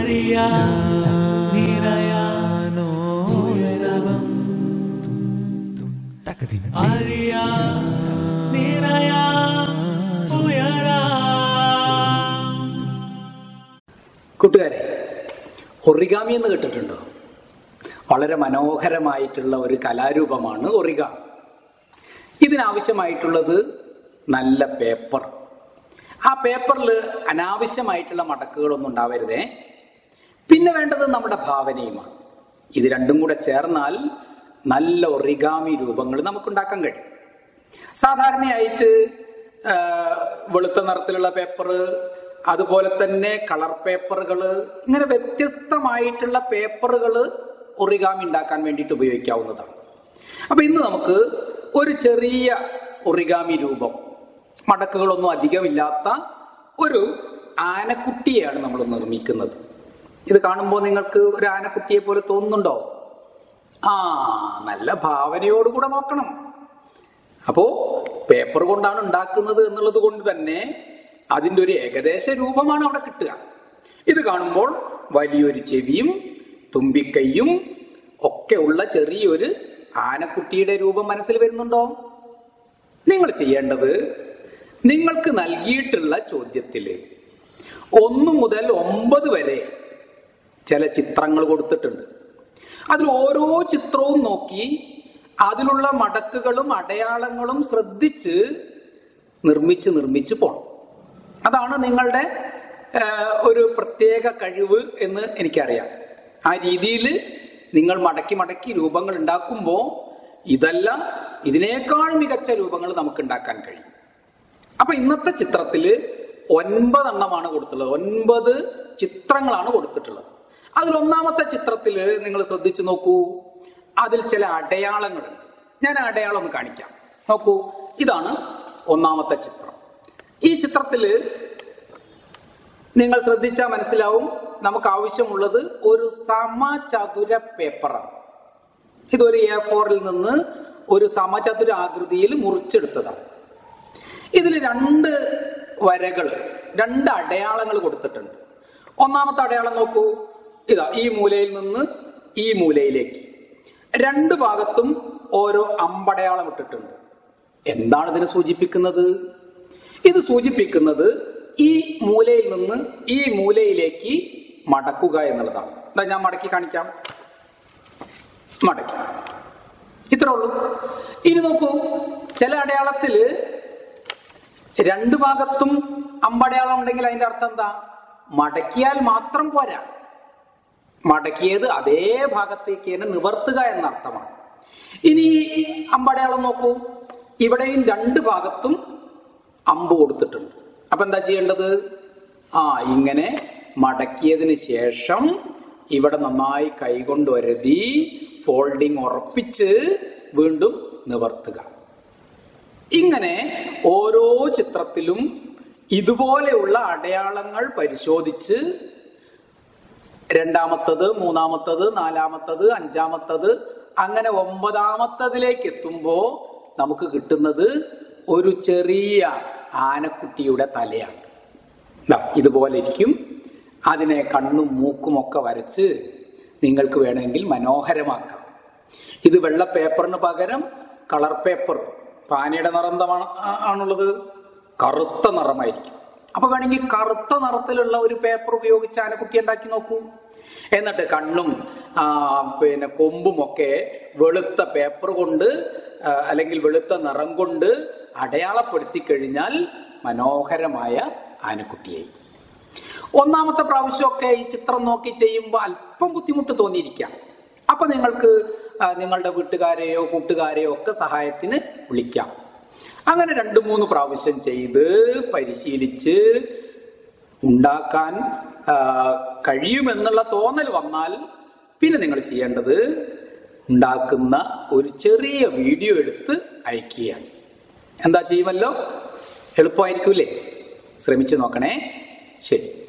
കൂട്ടുകാരെ ഒറിഗാമി എന്ന് കേട്ടിട്ടുണ്ടോ വളരെ മനോഹരമായിട്ടുള്ള ഒരു കലാരൂപമാണ് ഒറിഗാമി ഇതിനാവശ്യമായിട്ടുള്ളത് നല്ല പേപ്പർ ആ പേപ്പറിൽ അനാവശ്യമായിട്ടുള്ള മടക്കുകളൊന്നും ഉണ്ടാവരുതേ പിന്നെ വേണ്ടത് നമ്മുടെ ഭാവനയുമാണ് ഇത് രണ്ടും കൂടെ ചേർന്നാൽ നല്ല ഒറിഗാമി രൂപങ്ങൾ നമുക്കുണ്ടാക്കാൻ കഴിയും സാധാരണയായിട്ട് ആ, വെളുത്ത നിറത്തിലുള്ള പേപ്പർ അതുപോലെ തന്നെ കളർ പേപ്പറുകൾ ഇങ്ങനെ വ്യത്യസ്തമായിട്ടുള്ള പേപ്പറുകൾ ഒറിഗാമി ഉണ്ടാക്കാൻ വേണ്ടിയിട്ട് ഉപയോഗിക്കാവുന്നതാണ് അപ്പൊ ഇന്ന് നമുക്ക് ഒരു ചെറിയ ഒറിഗാമി രൂപം മടക്കുകളൊന്നും അധികമില്ലാത്ത ഒരു ആനക്കുട്ടിയെയാണ് നമ്മൾ നിർമ്മിക്കുന്നത് ഇത് കാണുമ്പോൾ നിങ്ങൾക്ക് ഒരു ആനക്കുട്ടിയെ പോലെ തോന്നുന്നുണ്ടോ ആ നല്ല ഭാവനയോടുകൂടെ നോക്കണം അപ്പോ പേപ്പർ കൊണ്ടാണ് ഉണ്ടാക്കുന്നത് എന്നുള്ളത് കൊണ്ട് തന്നെ അതിന്റെ ഒരു ഏകദേശ രൂപമാണ് അവിടെ കിട്ടുക ഇത് കാണുമ്പോൾ വലിയൊരു ചെവിയും തുമ്പിക്കൈയും ഒക്കെ ഉള്ള ചെറിയൊരു ആനക്കുട്ടിയുടെ രൂപം മനസ്സിൽ വരുന്നുണ്ടോ നിങ്ങൾ ചെയ്യേണ്ടത് നിങ്ങൾക്ക് നൽകിയിട്ടുള്ള ചോദ്യത്തില് ഒന്ന് മുതൽ ഒമ്പത് വരെ ചില ചിത്രങ്ങൾ കൊടുത്തിട്ടുണ്ട് അതിൽ ഓരോ ചിത്രവും നോക്കി അതിലുള്ള മടക്കുകളും അടയാളങ്ങളും ശ്രദ്ധിച്ച് നിർമ്മിച്ച് നിർമ്മിച്ച് പോണം അതാണ് നിങ്ങളുടെ ആ, ഒരു പ്രത്യേക കഴിവ് എന്ന് എനിക്കറിയാം ആ രീതിയിൽ നിങ്ങൾ മടക്കി മടക്കി രൂപങ്ങൾ ഉണ്ടാക്കുമ്പോൾ ഇതല്ല ഇതിനേക്കാൾ മികച്ച രൂപങ്ങൾ നമുക്ക് ഉണ്ടാക്കാൻ കഴിയും അപ്പൊ ഇന്നത്തെ ചിത്രത്തില് ഒൻപതെണ്ണമാണ് കൊടുത്തിട്ടുള്ളത് ഒൻപത് ചിത്രങ്ങളാണ് കൊടുത്തിട്ടുള്ളത് അതിൽ ഒന്നാമത്തെ ചിത്രത്തില് നിങ്ങൾ ശ്രദ്ധിച്ചു നോക്കൂ അതിൽ ചില അടയാളങ്ങളുണ്ട് ഞാൻ ആ അടയാളം ഒന്ന് കാണിക്കാം നോക്കൂ ഇതാണ് ഒന്നാമത്തെ ചിത്രം ഈ ചിത്രത്തില് നിങ്ങൾ ശ്രദ്ധിച്ചാൽ മനസ്സിലാവും നമുക്ക് ആവശ്യമുള്ളത് ഒരു സമചതുര പേപ്പറാണ് ഇതൊരു എ ഫോറിൽ നിന്ന് ഒരു സമചതുര ആകൃതിയിൽ മുറിച്ചെടുത്തതാണ് ഇതിൽ രണ്ട് വരകൾ രണ്ട് അടയാളങ്ങൾ കൊടുത്തിട്ടുണ്ട് ഒന്നാമത്തെ അടയാളം നോക്കൂ ഇതാ ഈ മൂലയിൽ നിന്ന് ഈ മൂലയിലേക്ക് രണ്ട് ഭാഗത്തും ഓരോ അമ്പടയാളം ഇട്ടിട്ടുണ്ട് എന്താണ് ഇതിനെ സൂചിപ്പിക്കുന്നത് ഇത് സൂചിപ്പിക്കുന്നത് ഈ മൂലയിൽ നിന്ന് ഈ മൂലയിലേക്ക് മടക്കുക എന്നുള്ളതാണ് ഇതാ ഞാൻ മടക്കി കാണിക്കാം മടക്കി ഇത്രേ ഉള്ളൂ ഇനി നോക്കൂ ചില അടയാളത്തില് രണ്ട് ഭാഗത്തും അമ്പടയാളം ഉണ്ടെങ്കിൽ അതിന്റെ അർത്ഥം എന്താ മടക്കിയാൽ മാത്രം പോരാ മടക്കിയത് അതേ ഭാഗത്തേക്ക് തന്നെ നിവർത്തുക എന്ന അർത്ഥമാണ് ഇനി ഈ അമ്പടയാളം നോക്കൂ ഇവിടെയും രണ്ട് ഭാഗത്തും അമ്പ് കൊടുത്തിട്ടുണ്ട് അപ്പൊ എന്താ ചെയ്യേണ്ടത് ആ ഇങ്ങനെ മടക്കിയതിന് ശേഷം ഇവിടെ നന്നായി കൈകൊണ്ട് ഒരതി ഫോൾഡിങ് ഉറപ്പിച്ച് വീണ്ടും നിവർത്തുക ഇങ്ങനെ ഓരോ ചിത്രത്തിലും ഇതുപോലെയുള്ള അടയാളങ്ങൾ പരിശോധിച്ച് രണ്ടാമത്തത് മൂന്നാമത്തത് നാലാമത്തത് അഞ്ചാമത്തത് അങ്ങനെ ഒമ്പതാമത്തതിലേക്ക് എത്തുമ്പോ നമുക്ക് കിട്ടുന്നത് ഒരു ചെറിയ ആനക്കുട്ടിയുടെ തലയാണ് ദാ ഇതുപോലെ ഇരിക്കും അതിനെ കണ്ണും മൂക്കും ഒക്കെ വരച്ച് നിങ്ങൾക്ക് വേണമെങ്കിൽ മനോഹരമാക്കാം ഇത് വെള്ള പേപ്പറിന് പകരം കളർ പേപ്പർ പാനയുടെ നിറം എന്താണ് ആണുള്ളത് കറുത്ത നിറമായിരിക്കും അപ്പൊ വേണമെങ്കിൽ കറുത്ത നിറത്തിലുള്ള ഒരു പേപ്പർ ഉപയോഗിച്ച് ആനക്കുട്ടി ഉണ്ടാക്കി നോക്കൂ എന്നിട്ട് കണ്ണും ആ, പിന്നെ കൊമ്പും ഒക്കെ വെളുത്ത പേപ്പർ കൊണ്ട് ആ, അല്ലെങ്കിൽ വെളുത്ത നിറം കൊണ്ട് അടയാളപ്പെടുത്തി കഴിഞ്ഞാൽ മനോഹരമായ ആനക്കുട്ടിയായി ഒന്നാമത്തെ പ്രാവശ്യമൊക്കെ ഈ ചിത്രം നോക്കി ചെയ്യുമ്പോൾ അല്പം ബുദ്ധിമുട്ട് തോന്നിയിരിക്കാം അപ്പൊ നിങ്ങൾക്ക് ആ, നിങ്ങളുടെ വീട്ടുകാരെയോ കൂട്ടുകാരെയോ ഒക്കെ സഹായത്തിന് വിളിക്കാം അങ്ങനെ രണ്ട് മൂന്ന് പ്രാവശ്യം ചെയ്ത് പരിശീലിച്ച് ഉണ്ടാക്കാൻ ആ, കഴിയുമെന്നുള്ള തോന്നൽ വന്നാൽ പിന്നെ നിങ്ങൾ ചെയ്യേണ്ടത് ഉണ്ടാക്കുന്ന ഒരു ചെറിയ വീഡിയോ എടുത്ത് അയക്കുകയാണ് എന്താ ചെയ്യുമല്ലോ എളുപ്പമായിരിക്കൂലേ ശ്രമിച്ചു നോക്കണേ ശരി